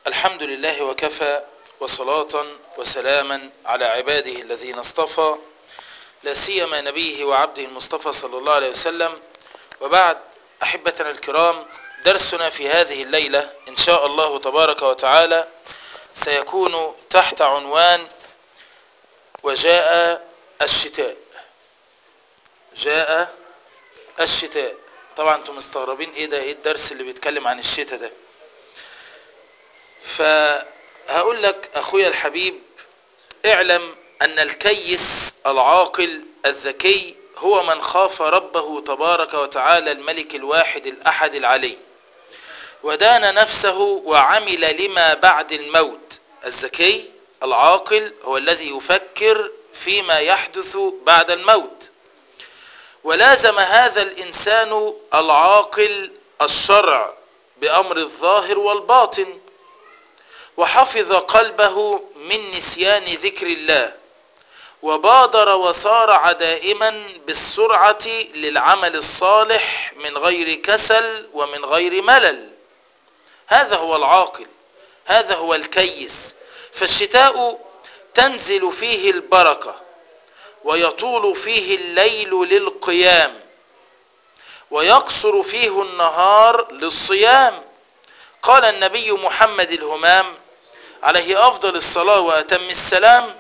الحمد لله وكفى وصلاة وسلاما على عباده الذين اصطفى لا سيما نبيه وعبده المصطفى صلى الله عليه وسلم وبعد أحبتنا الكرام درسنا في هذه الليلة إن شاء الله تبارك وتعالى سيكون تحت عنوان وجاء الشتاء جاء الشتاء طبعا انتم مستغربين ايه ده ايه الدرس اللي بيتكلم عن الشتاء ده فهقول لك اخويا الحبيب اعلم ان الكيس العاقل الذكي هو من خاف ربه تبارك وتعالى الملك الواحد الاحد العلي ودان نفسه وعمل لما بعد الموت الذكي العاقل هو الذي يفكر فيما يحدث بعد الموت ولازم هذا الإنسان العاقل الشرع بأمر الظاهر والباطن وحفظ قلبه من نسيان ذكر الله وبادر وصارع دائما بالسرعة للعمل الصالح من غير كسل ومن غير ملل هذا هو العاقل هذا هو الكيس فالشتاء تنزل فيه البركة ويطول فيه الليل للقيام ويقصر فيه النهار للصيام قال النبي محمد الهمام عليه أفضل الصلاة وأتم السلام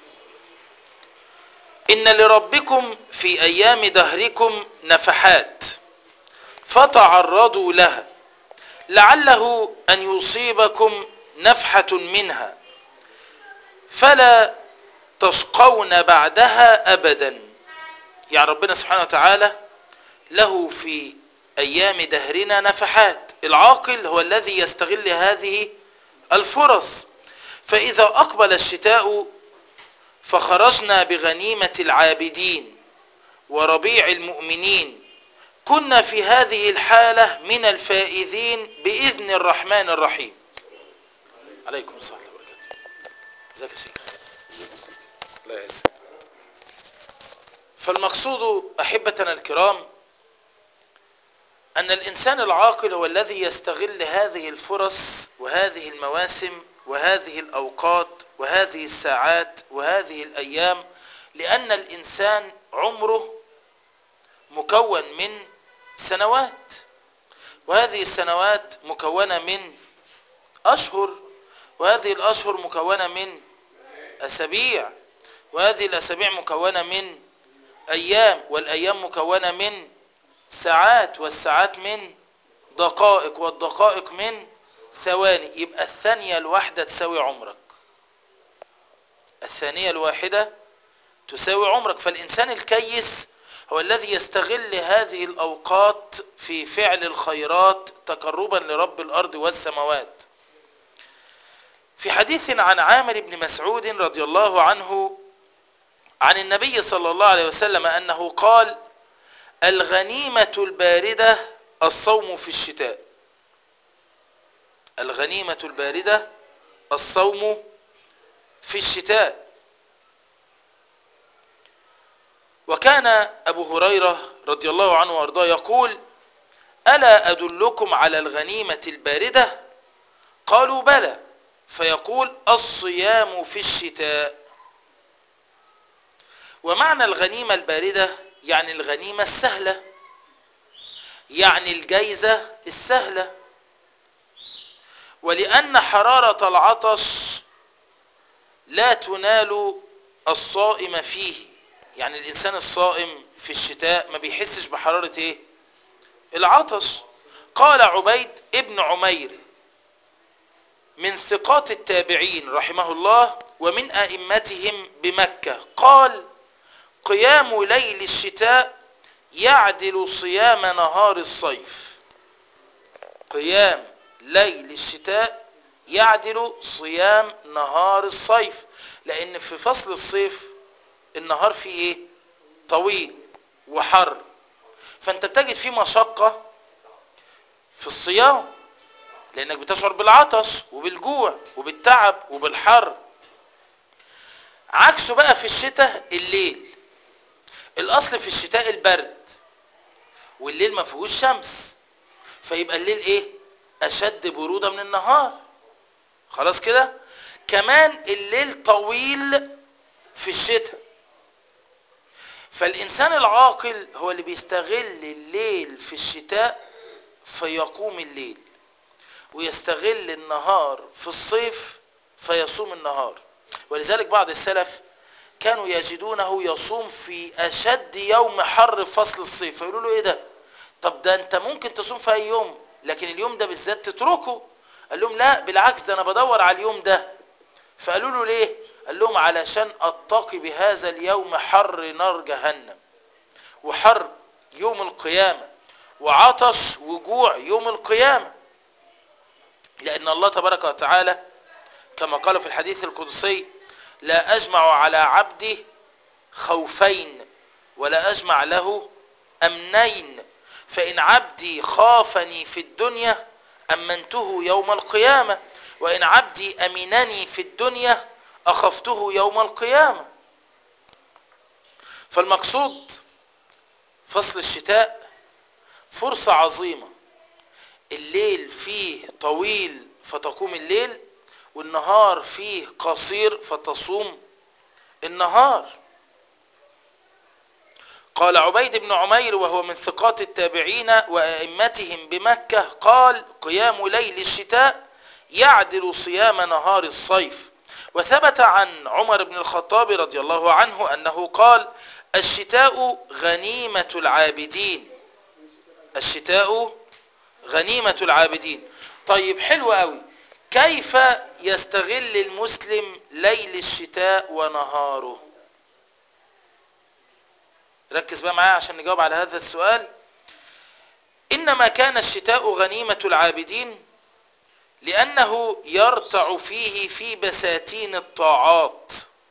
إن لربكم في أيام دهركم نفحات فتعرضوا لها لعله أن يصيبكم نفحة منها فلا تشقون بعدها أبدا يعني ربنا سبحانه وتعالى له في أيام دهرنا نفحات العاقل هو الذي يستغل هذه الفرص فإذا أقبل الشتاء فخرجنا بغنيمة العابدين وربيع المؤمنين كنا في هذه الحالة من الفائزين بإذن الرحمن الرحيم عليكم السلام وبركاته ازيك يا شيخ الله يعزك فالمقصود أحبتنا الكرام أن الإنسان العاقل هو الذي يستغل هذه الفرص وهذه المواسم وهذه الأوقات وهذه الساعات وهذه الأيام لأن الإنسان عمره مكون من سنوات وهذه السنوات مكونة من أشهر وهذه الأشهر مكونة من أسابيع وهذه الأسابيع مكونة من أيام والأيام مكونة من ساعات والساعات من دقائق والدقائق من ثواني يبقى الثانية الواحدة تساوي عمرك الثانية الواحدة تساوي عمرك فالإنسان الكيس هو الذي يستغل هذه الأوقات في فعل الخيرات تقربا لرب الأرض والسماوات في حديث عن عامر بن مسعود رضي الله عنه عن النبي صلى الله عليه وسلم أنه قال الغنيمة الباردة الصوم في الشتاء الغنيمة الباردة الصوم في الشتاء وكان أبو هريرة رضي الله عنه وارضاه يقول ألا أدلكم على الغنيمة الباردة قالوا بلى فيقول الصيام في الشتاء ومعنى الغنيمة الباردة يعني الغنيمة السهلة يعني الجايزة السهلة ولأن حرارة العطش لا تنال الصائم فيه يعني الإنسان الصائم في الشتاء ما بيحسش بحرارة إيه العطش قال عبيد ابن عمير من ثقات التابعين رحمه الله ومن أئمتهم بمكة قال قيام ليل الشتاء يعدل صيام نهار الصيف قيام ليل الشتاء يعدل صيام نهار الصيف لأن في فصل الصيف النهار فيه ايه طويل وحر فانت بتجد فيه مشقة في الصيام لانك بتشعر بالعطش وبالجوع وبالتعب وبالحر عكسه بقى في الشتاء الليل الاصل في الشتاء البرد والليل ما فيهوش شمس فيبقى الليل ايه اشد برودة من النهار خلاص كده كمان الليل طويل في الشتاء فالإنسان العاقل هو اللي بيستغل الليل في الشتاء فيقوم الليل ويستغل النهار في الصيف فيصوم النهار ولذلك بعض السلف كانوا يجدونه يصوم في أشد يوم حر فصل الصيف فيقولوا له إيه ده طب ده أنت ممكن تصوم في أي يوم لكن اليوم ده بالذات تتركه قال لهم لا بالعكس ده أنا بدور على اليوم ده فقالوا له ليه قال لهم علشان أتقي بهذا اليوم حر نار جهنم وحر يوم القيامة وعطش وجوع يوم القيامة لأن الله تبارك وتعالى كما قال في الحديث القدسي لا أجمع على عبدي خوفين ولا أجمع له أمنين فإن عبدي خافني في الدنيا أمنته يوم القيامة وإن عبدي أمنني في الدنيا أخفته يوم القيامة فالمقصود فصل الشتاء فرصة عظيمة الليل فيه طويل فتقوم الليل والنهار فيه قصير فتصوم النهار قال عبيد بن عمير وهو من ثقات التابعين وأئمتهم بمكة قال قيام ليل الشتاء يعدل صيام نهار الصيف وثبت عن عمر بن الخطاب رضي الله عنه أنه قال الشتاء غنيمة العابدين الشتاء غنيمة العابدين طيب حلو قوي كيف يستغل المسلم ليل الشتاء ونهاره ركز بقى معايا عشان نجاوب على هذا السؤال إنما كان الشتاء غنيمة العابدين لأنه يرتع فيه في بساتين الطاعات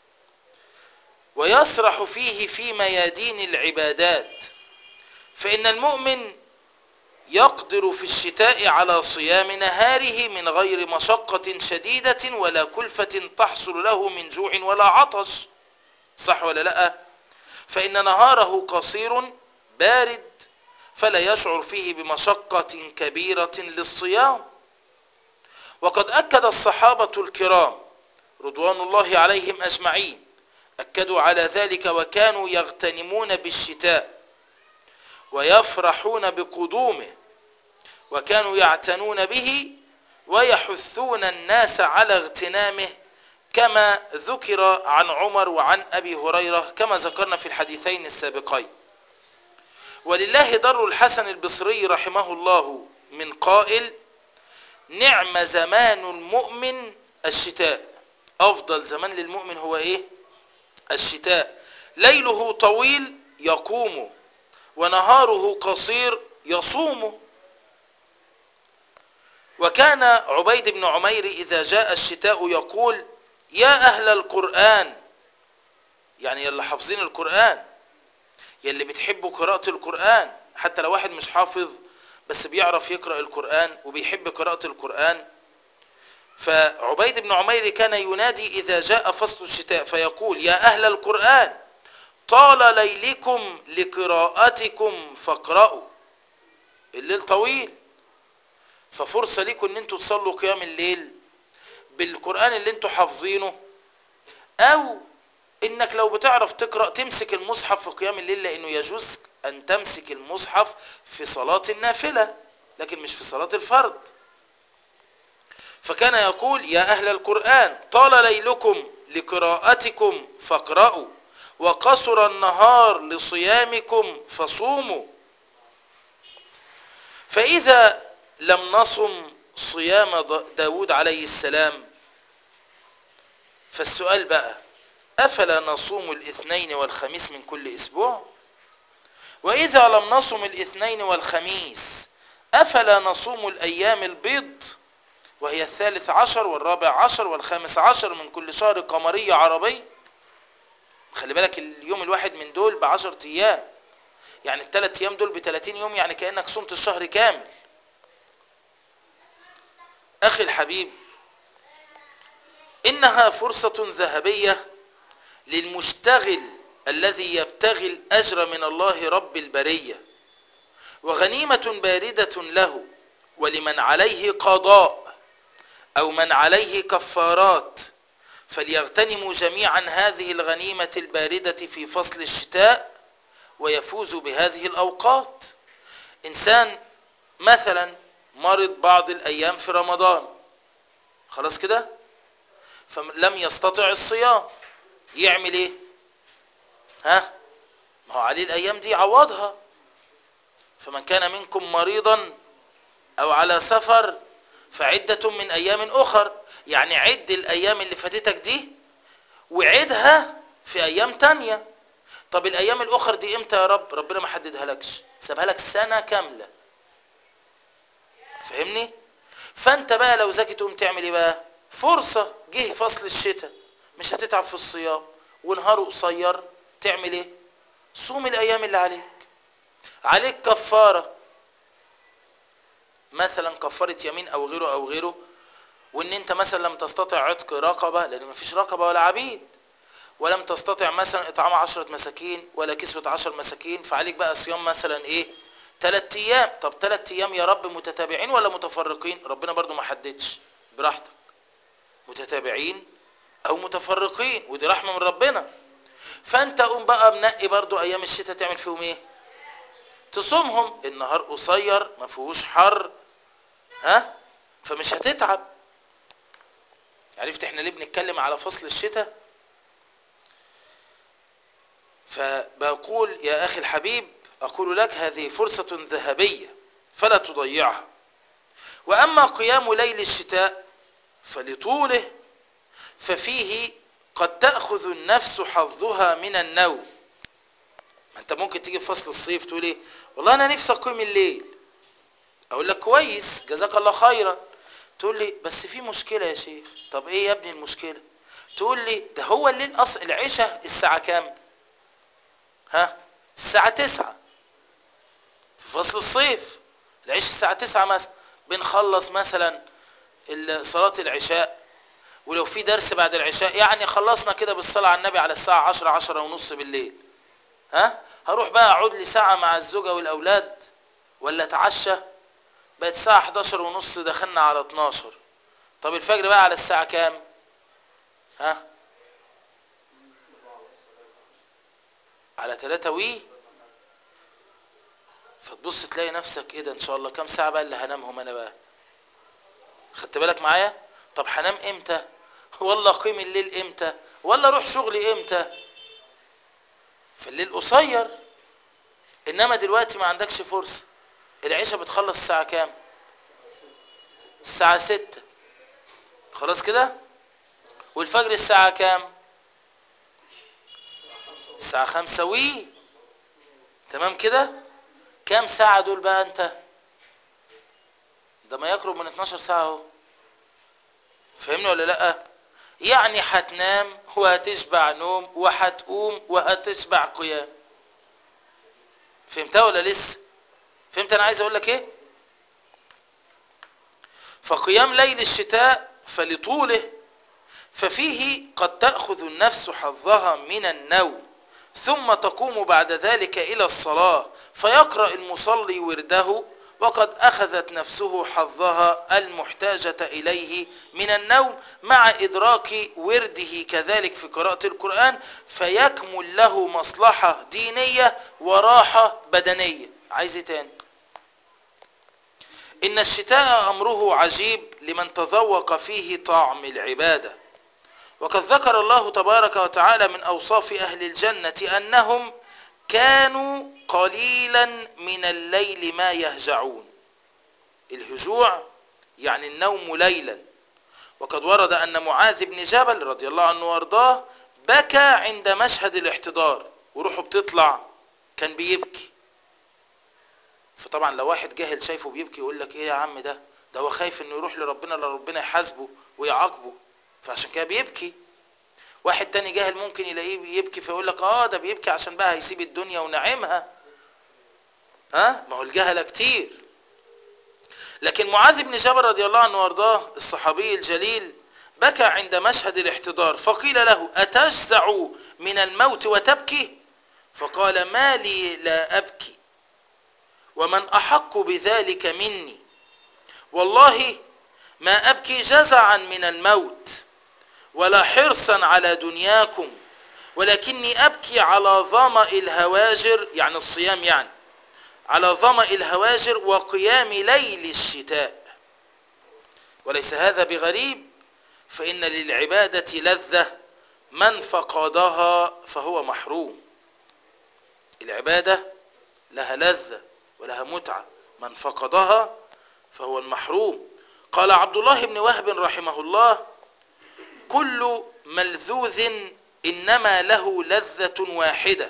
ويسرح فيه في ميادين العبادات فإن المؤمن يقدر في الشتاء على صيام نهاره من غير مشقة شديدة ولا كلفة تحصل له من جوع ولا عطش صح ولا لا فإن نهاره قصير بارد فلا يشعر فيه بمشقة كبيرة للصيام وقد أكد الصحابة الكرام رضوان الله عليهم أجمعين أكدوا على ذلك وكانوا يغتنمون بالشتاء ويفرحون بقدومه وكانوا يعتنون به ويحثون الناس على اغتنامه كما ذكر عن عمر وعن أبي هريرة كما ذكرنا في الحديثين السابقين ولله در الحسن البصري رحمه الله من قائل نعم زمان المؤمن الشتاء أفضل زمان للمؤمن هو إيه الشتاء ليله طويل يقوم ونهاره قصير يصوم وكان عبيد بن عمير إذا جاء الشتاء يقول يا أهل القرآن يعني يلي حافظين القرآن يلي بتحبوا قراءة القرآن حتى لو واحد مش حافظ بس بيعرف يقرأ القرآن وبيحب قراءة القرآن فعبيد بن عمير كان ينادي إذا جاء فصل الشتاء فيقول يا أهل القرآن طال ليلكم لقراءتكم فاقرأوا الليل طويل ففرصة لكم ان انتوا تصلوا قيام الليل بالقرآن اللي انتوا حافظينه او انك لو بتعرف تقرأ تمسك المصحف في قيام الليل لانه يجوز ان تمسك المصحف في صلاة النافلة لكن مش في صلاة الفرض فكان يقول يا أهل القرآن طال ليلكم لقراءتكم فاقرأوا وقصر النهار لصيامكم فصوموا فإذا لم نصم صيام داود عليه السلام فالسؤال بقى أفلا نصوم الاثنين والخميس من كل أسبوع وإذا لم نصم الاثنين والخميس أفلا نصوم الأيام البيض وهي الثالث عشر والرابع عشر والخامس عشر من كل شهر قمرية عربي خلي بالك اليوم الواحد من دول بعشر أيام يعني الثلاث أيام دول بثلاثين يوم يعني كأنك صمت الشهر كامل أخي الحبيب إنها فرصة ذهبية للمشتغل الذي يبتغي الأجر من الله رب البرية وغنيمة باردة له ولمن عليه قضاء أو من عليه كفارات فليغتنموا جميعا هذه الغنيمة الباردة في فصل الشتاء ويفوزوا بهذه الأوقات إنسان مثلا مرض بعض الأيام في رمضان خلاص كده فلم يستطع الصيام يعمل ايه ها ما هو عليه الأيام دي عوضها فمن كان منكم مريضا أو على سفر فعدة من أيام أخر يعني عد الأيام اللي فاتتك دي وعدها في أيام تانية طب الأيام الأخر دي إمتى يا رب ربنا ما حددها لكش سابها لك سنة كاملة فهمني فأنت بقى لو ذكي تقوم تعمل إيه بقى فرصة جه فصل الشتاء مش هتتعب في الصيام ونهاره قصير تعمل إيه صوم الأيام اللي عليك عليك كفارة مثلا كفارة يمين أو غيره أو غيره وان انت مثلا لم تستطع عتق رقبة لان مفيش رقبة ولا عبيد ولم تستطع مثلا اطعام عشرة مساكين ولا كسوة عشر مساكين فعليك بقى صيام مثلا ايه تلات ايام طب تلات ايام يا رب متتابعين ولا متفرقين ربنا برضو ما حددش براحتك متتابعين او متفرقين ودي رحمة من ربنا فانت قوم بقى منقي برضو ايام الشتاء تعمل فيهم ايه تصومهم النهار قصير ما فيهوش حر ها فمش هتتعب عرفت احنا ليه بنتكلم على فصل الشتاء فبقول يا اخي الحبيب اقول لك هذه فرصة ذهبية فلا تضيعها واما قيام ليل الشتاء فلطوله ففيه قد تأخذ النفس حظها من النوم ما انت ممكن تيجي في فصل الصيف تقول ايه والله انا نفسي اقيم الليل اقول لك كويس جزاك الله خيرا تقول لي بس في مشكلة يا شيخ طب ايه يا ابني المشكلة تقول لي ده هو الليل اصل العشاء الساعة كام ها الساعة تسعة في فصل الصيف العشاء الساعة تسعة مثلا بنخلص مثلا صلاة العشاء ولو في درس بعد العشاء يعني خلصنا كده بالصلاة على النبي على الساعة عشرة عشرة ونص بالليل ها هروح بقى اقعد لي ساعة مع الزوجة والاولاد ولا اتعشى بقت الساعة 11 ونص دخلنا على 12 طب الفجر بقى على الساعة كام ها على 3 وي فتبص تلاقي نفسك ايه ده ان شاء الله كام ساعة بقى اللي هنامهم انا بقى خدت بالك معايا طب هنام امتى والله قيم الليل امتى ولا اروح شغلي امتى فالليل قصير انما دلوقتي ما عندكش فرصة العشاء بتخلص الساعة كام الساعة ستة خلاص كده والفجر الساعة كام الساعة خمسة وي تمام كده كام ساعة دول بقى انت ده ما يقرب من 12 ساعة اهو فهمني ولا لا يعني هتنام وهتشبع نوم وهتقوم وهتشبع قيام فهمتها ولا لسه فهمت انا عايز اقول لك ايه فقيام ليل الشتاء فلطوله ففيه قد تأخذ النفس حظها من النوم ثم تقوم بعد ذلك إلى الصلاة فيقرأ المصلي ورده وقد أخذت نفسه حظها المحتاجة إليه من النوم مع إدراك ورده كذلك في قراءة القرآن فيكمل له مصلحة دينية وراحة بدنية عايز تاني إن الشتاء أمره عجيب لمن تذوق فيه طعم العبادة وقد ذكر الله تبارك وتعالى من أوصاف أهل الجنة أنهم كانوا قليلا من الليل ما يهجعون الهجوع يعني النوم ليلا وقد ورد أن معاذ بن جبل رضي الله عنه وارضاه بكى عند مشهد الاحتضار وروحه بتطلع كان بيبكي فطبعا لو واحد جاهل شايفه بيبكي يقول لك ايه يا عم ده ده هو خايف انه يروح لربنا لربنا يحاسبه ويعاقبه فعشان كده بيبكي واحد تاني جاهل ممكن يلاقيه بيبكي فيقول لك اه ده بيبكي عشان بقى هيسيب الدنيا ونعيمها ها ما هو الجهله كتير لكن معاذ بن جبل رضي الله عنه وارضاه الصحابي الجليل بكى عند مشهد الاحتضار فقيل له أتجزع من الموت وتبكي فقال ما لي لا أبكي ومن أحق بذلك مني والله ما أبكي جزعا من الموت ولا حرصا على دنياكم ولكني أبكي على ظمأ الهواجر يعني الصيام يعني على ظمأ الهواجر وقيام ليل الشتاء وليس هذا بغريب فإن للعبادة لذة من فقدها فهو محروم العبادة لها لذة ولها متعة من فقدها فهو المحروم قال عبد الله بن وهب رحمه الله كل ملذوذ إنما له لذة واحدة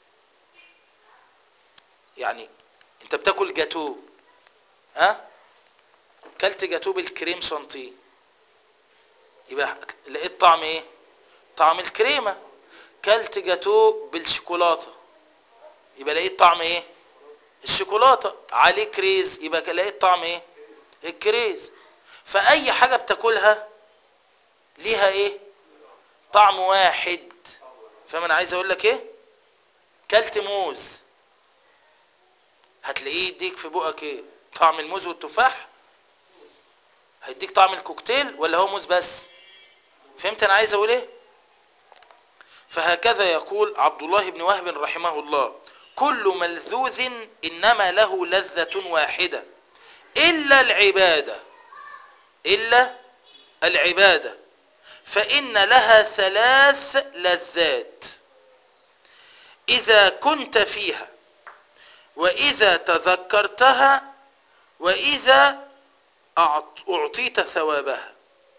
يعني انت بتاكل جاتو ها كلت جاتو بالكريم شانتيه يبقى لقيت طعم ايه طعم الكريمة كلت جاتو بالشوكولاتة يبقى لقيت طعم ايه الشوكولاتة عليه كريز يبقى لقيت طعم ايه الكريز فأي حاجة بتاكلها ليها ايه طعم واحد فاهم انا عايز اقول لك ايه كلت موز هتلاقيه يديك في بقك ايه طعم الموز والتفاح هيديك طعم الكوكتيل ولا هو موز بس فهمت انا عايز اقول ايه فهكذا يقول عبد الله بن وهب رحمه الله كل ملذوذ انما له لذة واحدة الا العبادة الا العبادة فان لها ثلاث لذات اذا كنت فيها واذا تذكرتها واذا اعطيت ثوابها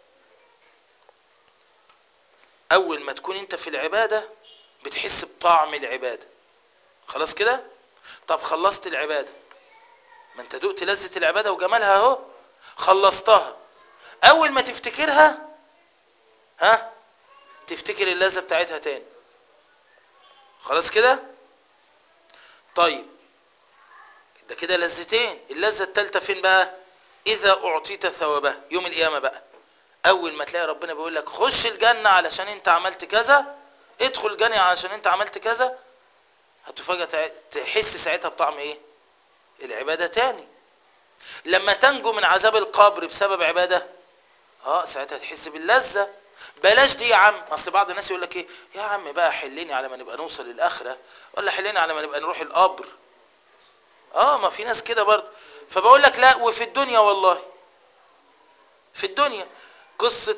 اول ما تكون انت في العبادة بتحس بطعم العبادة خلاص كده طب خلصت العبادة ما انت دقت لذة العبادة وجمالها اهو خلصتها اول ما تفتكرها ها تفتكر اللذة بتاعتها تاني خلاص كده طيب ده كده لذتين اللذة التالتة فين بقى اذا اعطيت ثوابها يوم القيامة بقى اول ما تلاقي ربنا بيقول لك خش الجنة علشان انت عملت كذا ادخل الجنة علشان انت عملت كذا هتفاجأ تحس ساعتها بطعم ايه العبادة تاني لما تنجو من عذاب القبر بسبب عبادة اه ساعتها تحس باللذة بلاش دي يا عم اصل بعض الناس يقول لك ايه يا عم بقى حلني على ما نبقى نوصل للاخره ولا حلني على ما نبقى نروح القبر اه ما في ناس كده برضه فبقول لك لا وفي الدنيا والله في الدنيا قصة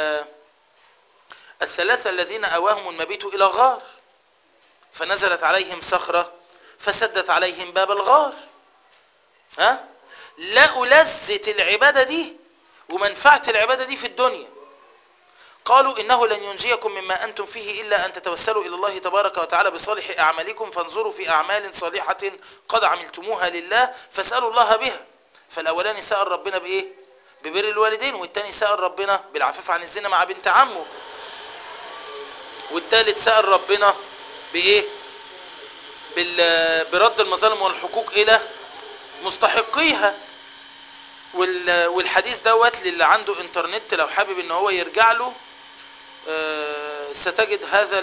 الثلاثة الذين أواهم المبيت إلى غار فنزلت عليهم صخرة فسدت عليهم باب الغار ها لقوا لذة العبادة دي ومنفعة العبادة دي في الدنيا قالوا إنه لن ينجيكم مما أنتم فيه إلا أن تتوسلوا إلى الله تبارك وتعالى بصالح أعمالكم فانظروا في أعمال صالحة قد عملتموها لله فاسألوا الله بها فالأولاني سأل ربنا بإيه ببر الوالدين والتاني سأل ربنا بالعفاف عن الزنا مع بنت عمه والتالت سأل ربنا بإيه برد المظالم والحقوق إلى مستحقيها والحديث دوت للي عنده انترنت لو حابب ان هو يرجع له ستجد هذا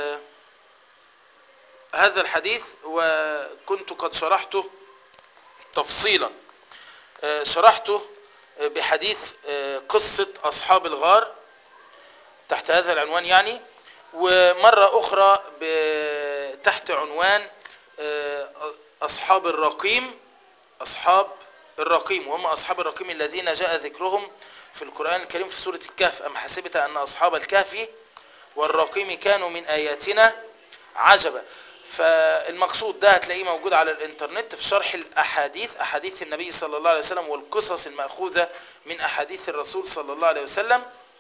هذا الحديث وكنت قد شرحته تفصيلا شرحته بحديث قصة أصحاب الغار تحت هذا العنوان يعني ومرة أخرى تحت عنوان أصحاب الرقيم أصحاب الرقيم وهم أصحاب الرقيم الذين جاء ذكرهم في القرآن الكريم في سورة الكهف أم حسبت أن أصحاب الكهف والرقيم كانوا من آياتنا عجبا فالمقصود ده هتلاقيه موجود على الانترنت في شرح الأحاديث أحاديث النبي صلى الله عليه وسلم والقصص المأخوذة من أحاديث الرسول صلى الله عليه وسلم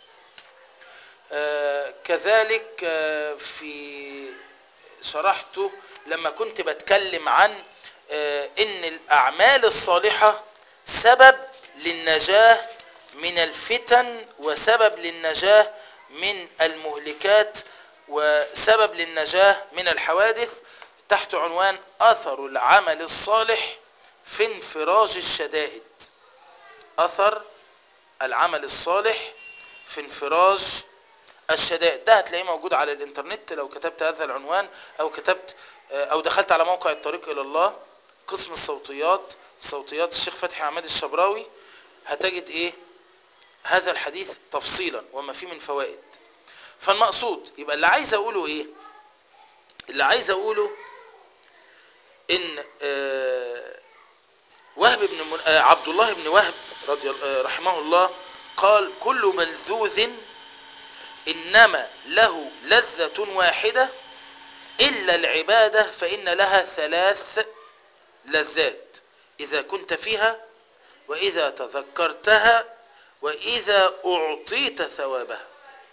آه كذلك آه في شرحته لما كنت بتكلم عن آه ان الأعمال الصالحة سبب للنجاة من الفتن وسبب للنجاة من المهلكات وسبب للنجاة من الحوادث تحت عنوان أثر العمل الصالح في انفراج الشدائد أثر العمل الصالح في انفراج الشدائد ده هتلاقيه موجود على الانترنت لو كتبت هذا العنوان أو كتبت أو دخلت على موقع الطريق إلى الله قسم الصوتيات صوتيات الشيخ فتحي عماد الشبراوي هتجد إيه هذا الحديث تفصيلا وما فيه من فوائد فالمقصود يبقى اللي عايز اقوله ايه اللي عايز اقوله ان آه وهب بن من... آه عبد الله بن وهب رضي آه رحمه الله قال كل ملذوذ انما له لذة واحدة الا العبادة فان لها ثلاث لذات اذا كنت فيها واذا تذكرتها واذا اعطيت ثوابها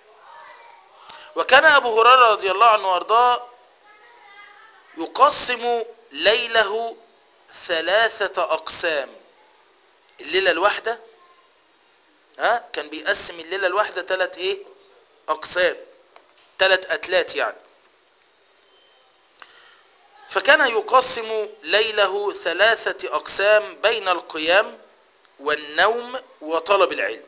وكان ابو هريره رضي الله عنه وارضاه يقسم ليله ثلاثة أقسام الليلة الواحدة ها كان بيقسم الليلة الواحدة ثلاث إيه أقسام ثلاث أتلات يعني فكان يقسم ليله ثلاثة أقسام بين القيام والنوم وطلب العلم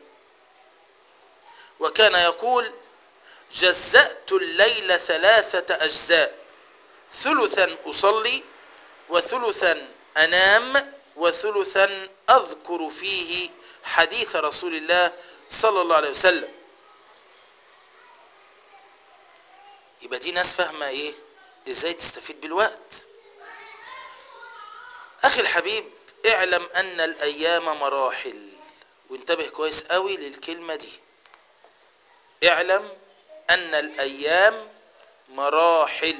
وكان يقول جزأت الليل ثلاثة أجزاء ثلثا أصلي وثلثا أنام وثلثا أذكر فيه حديث رسول الله صلى الله عليه وسلم يبقى دي ناس فاهمة ايه ازاي تستفيد بالوقت اخي الحبيب اعلم ان الايام مراحل وانتبه كويس قوي للكلمة دي اعلم ان الايام مراحل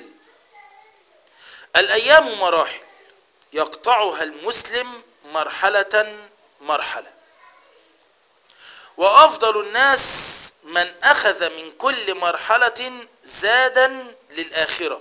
الايام مراحل يقطعها المسلم مرحلة مرحلة وافضل الناس من اخذ من كل مرحلة زادا للاخرة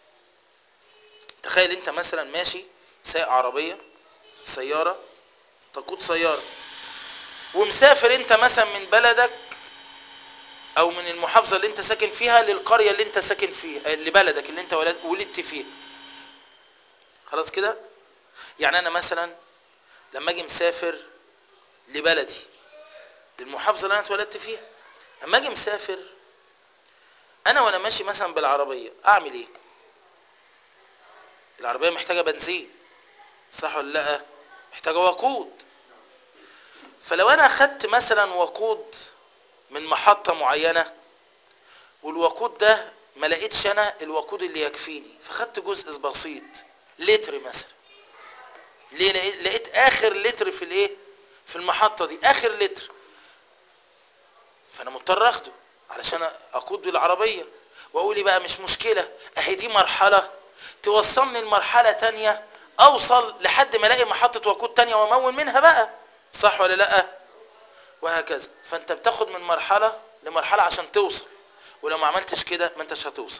تخيل انت مثلا ماشي سايق عربية سيارة تقود سيارة ومسافر انت مثلا من بلدك او من المحافظة اللي انت ساكن فيها للقرية اللي انت ساكن فيها لبلدك اللي انت ولدت فيها خلاص كده يعني انا مثلا لما اجي مسافر لبلدي للمحافظة اللي انا اتولدت فيها اما اجي مسافر انا وانا ماشي مثلا بالعربية اعمل ايه العربية محتاجة بنزين صح ولا لا محتاجة وقود فلو انا اخدت مثلا وقود من محطة معينة والوقود ده ما لقيتش انا الوقود اللي يكفيني فخدت جزء بسيط لتر مثلا ليه لقيت اخر لتر في الايه في المحطة دي اخر لتر فانا مضطر اخده علشان اقود بالعربية واقول لي بقى مش مشكلة اهي دي مرحلة توصلني لمرحلة تانية اوصل لحد ما الاقي محطة وقود تانية وامون منها بقى صح ولا لا وهكذا فانت بتاخد من مرحلة لمرحلة عشان توصل ولو ما عملتش كده ما انتش هتوصل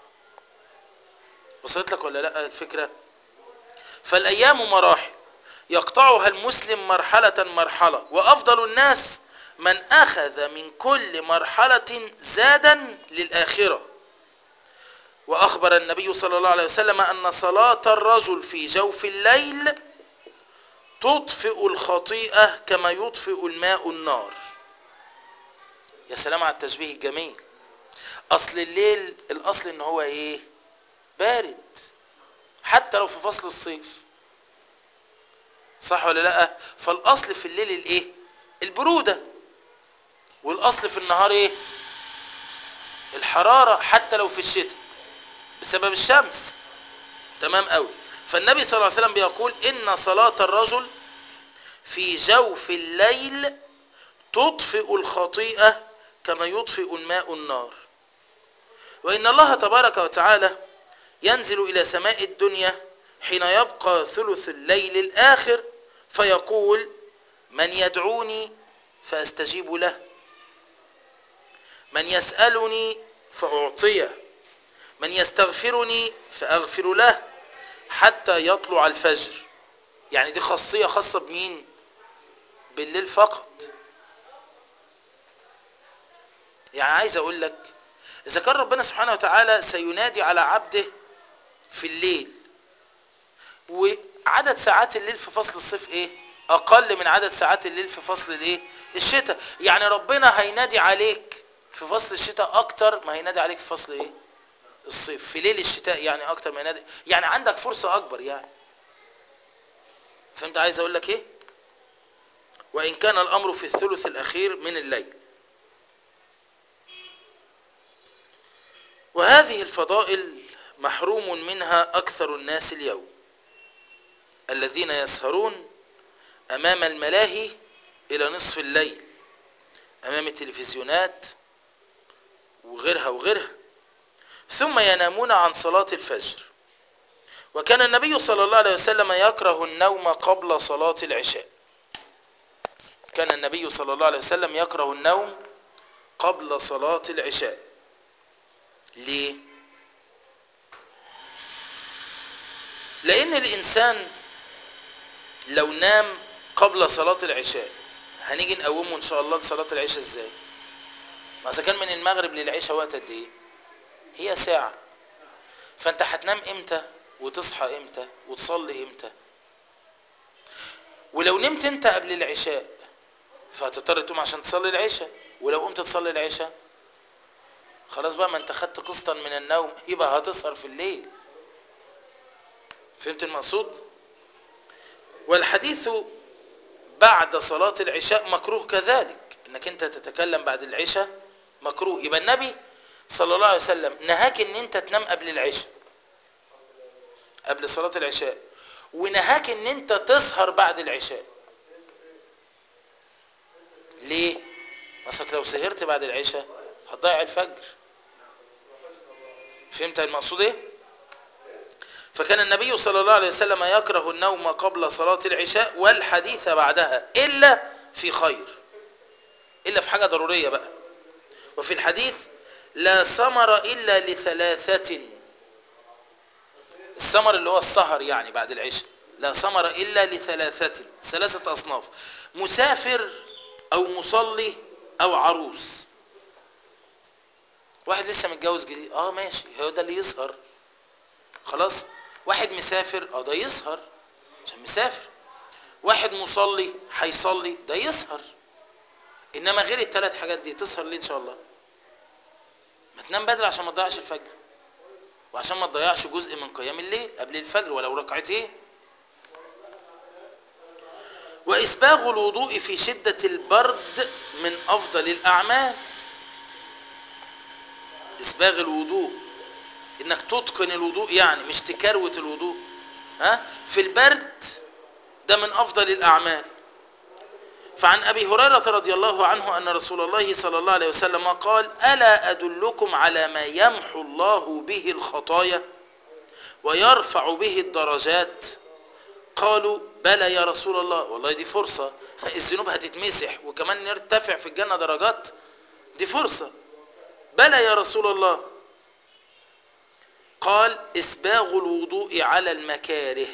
وصلت لك ولا لا الفكرة فالايام مراحل يقطعها المسلم مرحلة مرحلة وافضل الناس من اخذ من كل مرحلة زادا للاخرة واخبر النبي صلى الله عليه وسلم ان صلاة الرجل في جوف الليل تطفئ الخطيئة كما يطفئ الماء النار يا سلام على التشبيه الجميل اصل الليل الاصل ان هو ايه بارد حتى لو في فصل الصيف صح ولا لا فالاصل في الليل الايه البرودة والاصل في النهار ايه الحرارة حتى لو في الشتاء بسبب الشمس تمام قوي فالنبي صلى الله عليه وسلم بيقول ان صلاة الرجل في جوف الليل تطفئ الخطيئة كما يطفئ الماء النار وإن الله تبارك وتعالى ينزل إلى سماء الدنيا حين يبقى ثلث الليل الآخر فيقول من يدعوني فأستجيب له من يسألني فأعطيه من يستغفرني فأغفر له حتى يطلع الفجر يعني دي خاصية خاصة بمين بالليل فقط يعني عايز اقول لك اذا كان ربنا سبحانه وتعالى سينادي على عبده في الليل وعدد ساعات الليل في فصل الصيف ايه اقل من عدد ساعات الليل في فصل الايه الشتاء يعني ربنا هينادي عليك في فصل الشتاء اكتر ما هينادي عليك في فصل ايه الصيف في ليل الشتاء يعني اكتر ما ينادي يعني عندك فرصة اكبر يعني فهمت عايز اقول لك ايه وإن كان الأمر في الثلث الأخير من الليل وهذه الفضائل محروم منها أكثر الناس اليوم الذين يسهرون أمام الملاهي إلى نصف الليل أمام التلفزيونات وغيرها وغيرها ثم ينامون عن صلاة الفجر وكان النبي صلى الله عليه وسلم يكره النوم قبل صلاة العشاء كان النبي صلى الله عليه وسلم يكره النوم قبل صلاة العشاء ليه لأن الإنسان لو نام قبل صلاة العشاء هنيجي نقومه إن شاء الله لصلاة العشاء إزاي ما إذا كان من المغرب للعشاء وقت قد إيه هي ساعة فأنت هتنام إمتى وتصحى إمتى وتصلي إمتى ولو نمت أنت قبل العشاء فهتضطر تقوم عشان تصلي العشاء ولو قمت تصلي العشاء خلاص بقى ما انت خدت قسطا من النوم يبقى هتسهر في الليل فهمت المقصود والحديث بعد صلاة العشاء مكروه كذلك انك انت تتكلم بعد العشاء مكروه يبقى النبي صلى الله عليه وسلم نهاك ان انت تنام قبل العشاء قبل صلاة العشاء ونهاك ان انت تسهر بعد العشاء ليه مثلا لو سهرت بعد العشاء هتضيع الفجر فهمت المقصود ايه فكان النبي صلى الله عليه وسلم يكره النوم قبل صلاة العشاء والحديث بعدها إلا في خير إلا في حاجة ضرورية بقى وفي الحديث لا ثمر إلا لثلاثة الثمر اللي هو السهر يعني بعد العشاء لا ثمر إلا لثلاثة ثلاثة أصناف مسافر أو مصلي أو عروس واحد لسه متجوز جديد اه ماشي هو ده اللي يسهر خلاص واحد مسافر اه ده يسهر عشان مسافر واحد مصلي هيصلي ده يسهر انما غير الثلاث حاجات دي تسهر ليه ان شاء الله ما تنام بدري عشان ما تضيعش الفجر وعشان ما تضيعش جزء من قيام الليل قبل الفجر ولو ركعتين وإسباغ الوضوء في شدة البرد من أفضل الأعمال إسباغ الوضوء إنك تتقن الوضوء يعني مش تكروت الوضوء ها في البرد ده من أفضل الأعمال فعن أبي هريرة رضي الله عنه أن رسول الله صلى الله عليه وسلم قال ألا أدلكم على ما يمحو الله به الخطايا ويرفع به الدرجات قالوا بلى يا رسول الله والله دي فرصة الذنوب هتتمسح وكمان نرتفع في الجنة درجات دي فرصة بلى يا رسول الله قال إسباغ الوضوء على المكاره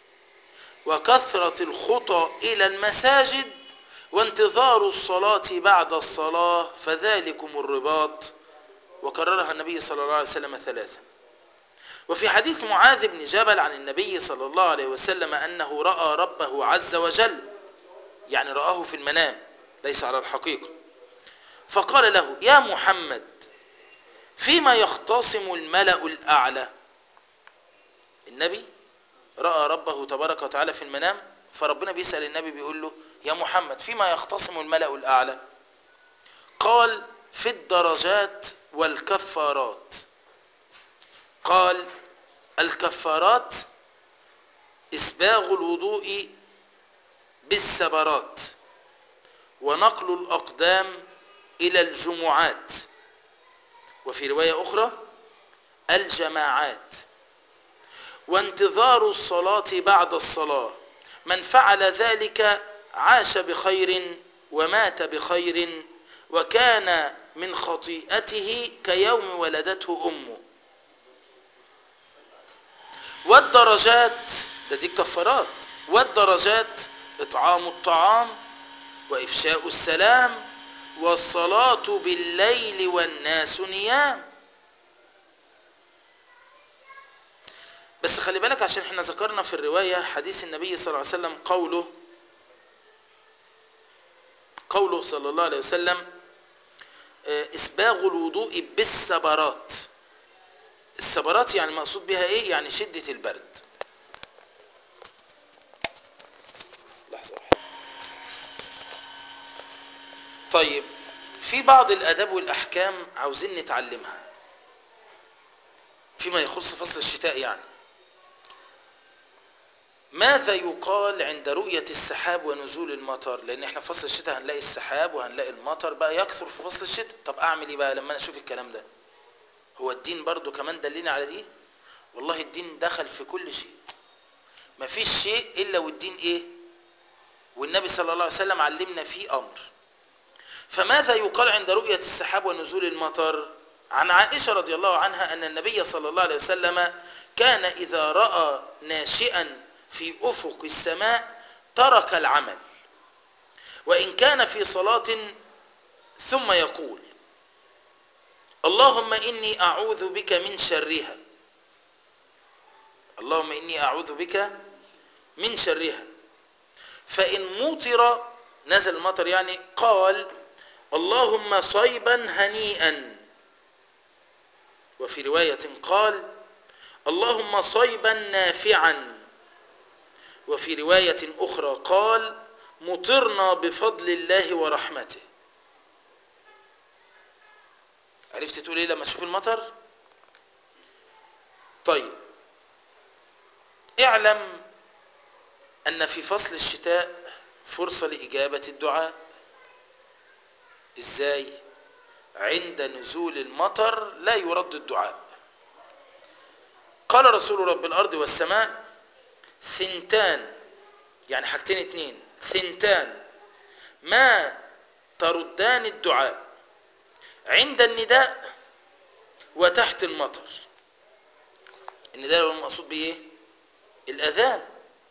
وكثرة الخطى إلى المساجد وانتظار الصلاة بعد الصلاة فذلكم الرباط وكررها النبي صلى الله عليه وسلم ثلاثا وفي حديث معاذ بن جبل عن النبي صلى الله عليه وسلم أنه رأى ربه عز وجل يعني رآه في المنام ليس على الحقيقة فقال له يا محمد فيما يختصم الملأ الأعلى النبي رأى ربه تبارك وتعالى في المنام فربنا بيسأل النبي بيقول له يا محمد فيما يختصم الملأ الأعلى قال في الدرجات والكفارات قال الكفارات إسباغ الوضوء بالسبرات ونقل الأقدام إلى الجمعات وفي رواية أخرى الجماعات وانتظار الصلاة بعد الصلاة من فعل ذلك عاش بخير ومات بخير وكان من خطيئته كيوم ولدته أمه والدرجات ده دي الكفارات والدرجات إطعام الطعام وإفشاء السلام والصلاة بالليل والناس نيام بس خلي بالك عشان احنا ذكرنا في الرواية حديث النبي صلى الله عليه وسلم قوله قوله صلى الله عليه وسلم إسباغ الوضوء بالسبرات السبرات يعني المقصود بها ايه يعني شدة البرد لحظة واحدة طيب في بعض الاداب والاحكام عاوزين نتعلمها فيما يخص فصل الشتاء يعني ماذا يقال عند رؤية السحاب ونزول المطر لان احنا في فصل الشتاء هنلاقي السحاب وهنلاقي المطر بقى يكثر في فصل الشتاء طب اعمل ايه بقى لما انا اشوف الكلام ده هو الدين برضو كمان دلني على دي والله الدين دخل في كل شيء مفيش شيء الا والدين ايه والنبي صلى الله عليه وسلم علمنا فيه امر فماذا يقال عند رؤية السحاب ونزول المطر عن عائشة رضي الله عنها أن النبي صلى الله عليه وسلم كان إذا رأى ناشئا في أفق السماء ترك العمل وإن كان في صلاة ثم يقول اللهم إني أعوذ بك من شرها اللهم إني أعوذ بك من شرها فإن مطر نزل المطر يعني قال اللهم صيبا هنيئا وفي رواية قال اللهم صيبا نافعا وفي رواية أخرى قال مطرنا بفضل الله ورحمته عرفت تقول ايه لما تشوف المطر طيب اعلم ان في فصل الشتاء فرصة لإجابة الدعاء ازاي عند نزول المطر لا يرد الدعاء قال رسول رب الأرض والسماء ثنتان يعني حاجتين اتنين ثنتان ما تردان الدعاء عند النداء وتحت المطر النداء هو المقصود بايه الاذان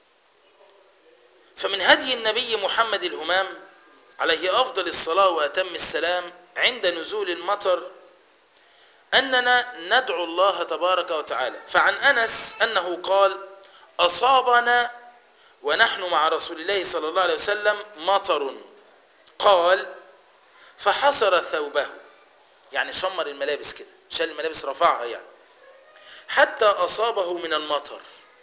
فمن هدي النبي محمد الهمام عليه افضل الصلاه واتم السلام عند نزول المطر اننا ندعو الله تبارك وتعالى فعن انس انه قال اصابنا ونحن مع رسول الله صلى الله عليه وسلم مطر قال فحصر ثوبه يعني شمر الملابس كده شال الملابس رفعها يعني حتى أصابه من المطر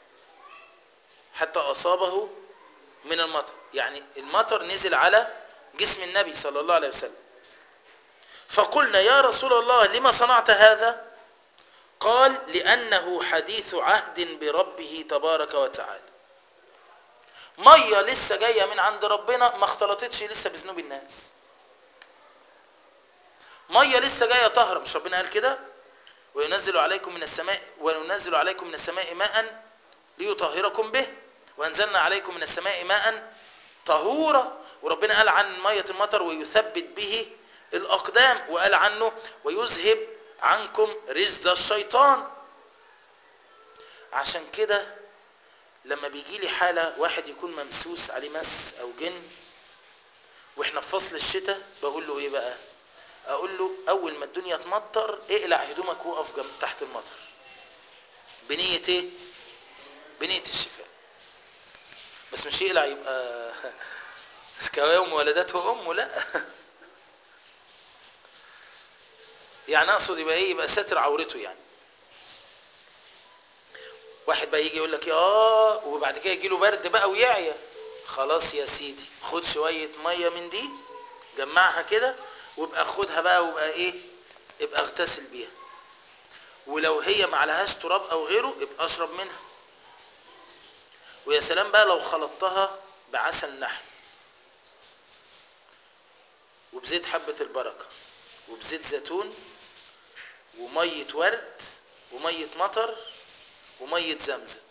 حتى أصابه من المطر يعني المطر نزل على جسم النبي صلى الله عليه وسلم فقلنا يا رسول الله لما صنعت هذا قال لأنه حديث عهد بربه تبارك وتعالى مية لسه جاية من عند ربنا ما اختلطتش لسه بذنوب الناس ميه لسه جايه طهر مش ربنا قال كده وينزل عليكم من السماء وينزل عليكم من السماء ماء ليطهركم به وانزلنا عليكم من السماء ماء طهورا وربنا قال عن ميه المطر ويثبت به الاقدام وقال عنه ويذهب عنكم رزق الشيطان عشان كده لما بيجي لي حاله واحد يكون ممسوس عليه مس او جن واحنا في فصل الشتاء بقول له ايه بقى اقول له اول ما الدنيا تمطر اقلع هدومك وقف جنب تحت المطر بنية ايه بنية الشفاء بس مش يقلع يبقى كواوم ولدته امه لا يعني اقصد يبقى ايه يبقى ساتر عورته يعني واحد بقى يجي يقول لك يا وبعد كده يجي له برد بقى ويعيا خلاص يا سيدي خد شويه ميه من دي جمعها كده وابقى خدها بقى وابقى ايه ابقى اغتسل بيها ولو هي ما عليهاش تراب او غيره ابقى اشرب منها ويا سلام بقى لو خلطتها بعسل نحل وبزيت حبة البركة وبزيت زيتون ومية ورد ومية مطر ومية زمزم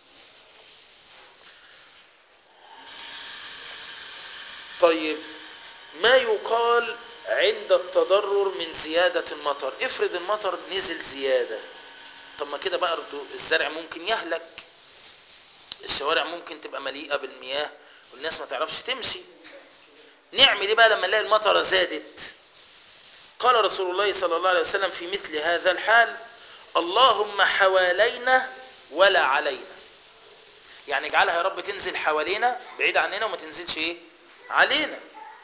طيب ما يقال عند التضرر من زيادة المطر افرض المطر نزل زيادة طب ما كده بقى الزرع ممكن يهلك الشوارع ممكن تبقى مليئة بالمياه والناس ما تعرفش تمشي نعمل ايه بقى لما نلاقي المطره زادت قال رسول الله صلى الله عليه وسلم في مثل هذا الحال اللهم حوالينا ولا علينا يعني اجعلها يا رب تنزل حوالينا بعيد عننا وما تنزلش ايه علينا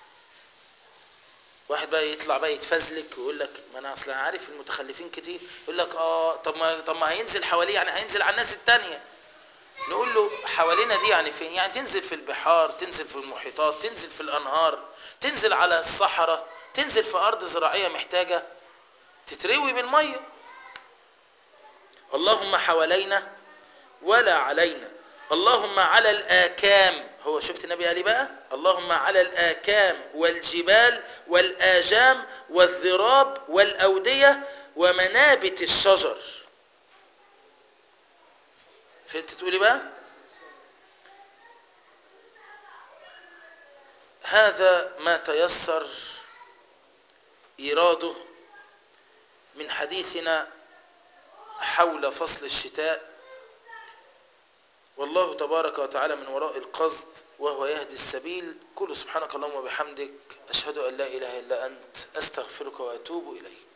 واحد بقى يطلع بقى يتفزلك ويقول لك ما انا اصلا عارف المتخلفين كتير يقول لك اه طب ما طب ما هينزل حواليه يعني هينزل على الناس التانية نقول له حوالينا دي يعني فين يعني تنزل في البحار تنزل في المحيطات تنزل في الانهار تنزل على الصحراء تنزل في ارض زراعيه محتاجه تتروي بالميه اللهم حوالينا ولا علينا اللهم على الآكام هو شفت النبي قال إيه بقى اللهم على الآكام والجبال والآجام والذراب والأودية ومنابت الشجر فهمت تقولي بقى هذا ما تيسر إيراده من حديثنا حول فصل الشتاء والله تبارك وتعالى من وراء القصد وهو يهدي السبيل كل سبحانك اللهم وبحمدك أشهد أن لا إله إلا أنت أستغفرك وأتوب إليك